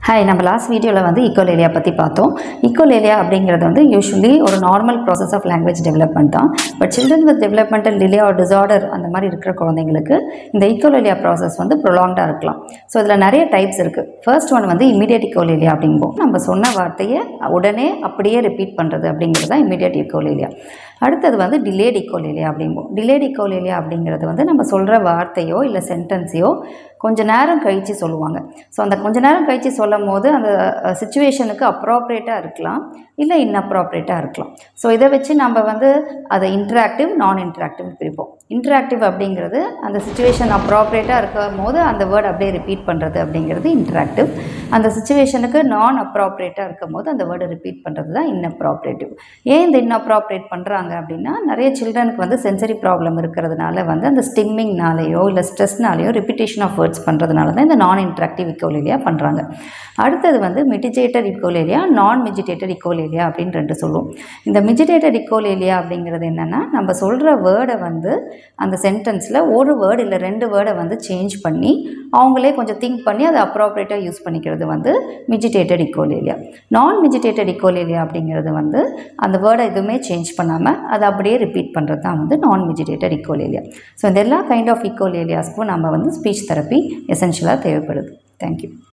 hi நம்ம last வீடியோவில் வந்து ஈக்கோலேலியா பற்றி பார்த்தோம் ஈக்கோலேலியா அப்படிங்கிறது வந்து யூஸ்வலி ஒரு normal process of language development தான் but children with developmental delay or disorder அந்த மாதிரி இருக்கிற குழந்தைங்களுக்கு இந்த ஈக்கோலேலியா ப்ராசஸ் வந்து ப்ரொலாங்டாக இருக்கலாம் ஸோ இதில் நிறைய டைப்ஸ் இருக்குது ஃபர்ஸ்ட் ஒன் வந்து இமீடியட் ஈக்கோலேலியா அப்படிம்போம் நம்ம சொன்ன வார்த்தையை உடனே அப்படியே ரிப்பீட் பண்ணுறது அப்படிங்கிறது தான் இமீடியட் ஈக்கோலேலியா அடுத்தது வந்து டிலேட் இக்கோலேலியா அப்படிம்போம் டிலேட் இக்கோலேலியா அப்படிங்கிறது வந்து நம்ம சொல்கிற வார்த்தையோ இல்லை சென்டென்ஸையோ கொஞ்ச நேரம் கழித்து சொல்லுவாங்க ஸோ அந்த கொஞ்ச நேரம் கழித்து சொல்லும் போது அந்த சுச்சுவேஷனுக்கு அப்ராப்ரேட்டாக இருக்கலாம் இல்லை இன்அப்ராப்ரேட்டாக இருக்கலாம் ஸோ இதை வச்சு நம்ம வந்து அதை இன்ட்ராக்டிவ் நான் இன்ட்ராக்டிவ் பிரிப்போம் இன்ட்ராக்டிவ் அப்படிங்கிறது அந்த சுச்சுவேஷன் அப்ராப்ரேட்டாக இருக்கும் போது அந்த வேர்ட் அப்படியே ரிப்பீட் பண்ணுறது அப்படிங்கிறது இன்ட்ராக்டிவ் அந்த சுச்சுவேஷனுக்கு நான் அப்ராப்ரேட்டாக இருக்கும் போது அந்த வேர்டை ரிப்பீட் பண்ணுறது தான் இன்அப்ராப்ரேட்டிவ் ஏன் இந்த இன்அப்ராப்ரேட் பண்ணுறாங்க அப்படின்னா நிறைய சில்ட்ரனுக்கு வந்து சென்சரி ப்ராப்ளம் இருக்கிறதுனால வந்து அந்த ஸ்டிம்மிங்னாலேயோ இல்லை ஸ்ட்ரெஸ்னாலேயோ ரிப்பிட்டேஷன் ஆஃப் வேர்ட்ஸ் பண்ணுறதுனால தான் இந்த நான் இன்ட்ராக்டிவ் இக்கோலேலியா பண்ணுறாங்க அடுத்தது வந்து மிட்டிஜேட்டட் இக்கோலேலியா நான் மிஜிடேட்டட் இக்கோலேலியா அப்படின்னு ரெண்டு சொல்லுவோம் இந்த மிஜிடேட்டட் இக்கோலேலியா அப்படிங்கிறது என்னென்னா நம்ம சொல்கிற வேர்டை வந்து அந்த சென்டென்ஸில் ஒரு வேர்டு இல்லை ரெண்டு வேர்டை வந்து சேஞ்ச் பண்ணி அவங்களே கொஞ்சம் திங்க் பண்ணி அதை அப்ராப்ரேட்டாக யூஸ் பண்ணிக்கிறது வந்து மிஜிடேட்டட் இக்கோலேலியா நான் மிஜிடேட்டட் இக்கோலேலியா அப்படிங்கிறது வந்து அந்த வேர்டை எதுவுமே சேஞ்ச் பண்ணாமல் அதை அப்படியே ரிப்பீட் பண்ணுறது தான் வந்து நான் மிஜிடேட்டட் இக்கோலேலியா ஸோ இந்த எல்லா கைண்ட் ஆஃப் இக்கோலேலியாஸ்க்கும் நம்ம வந்து ஸ்பீச் தெரப்பி எசென்ஷியலாக தேவைப்படுது தேங்க்யூ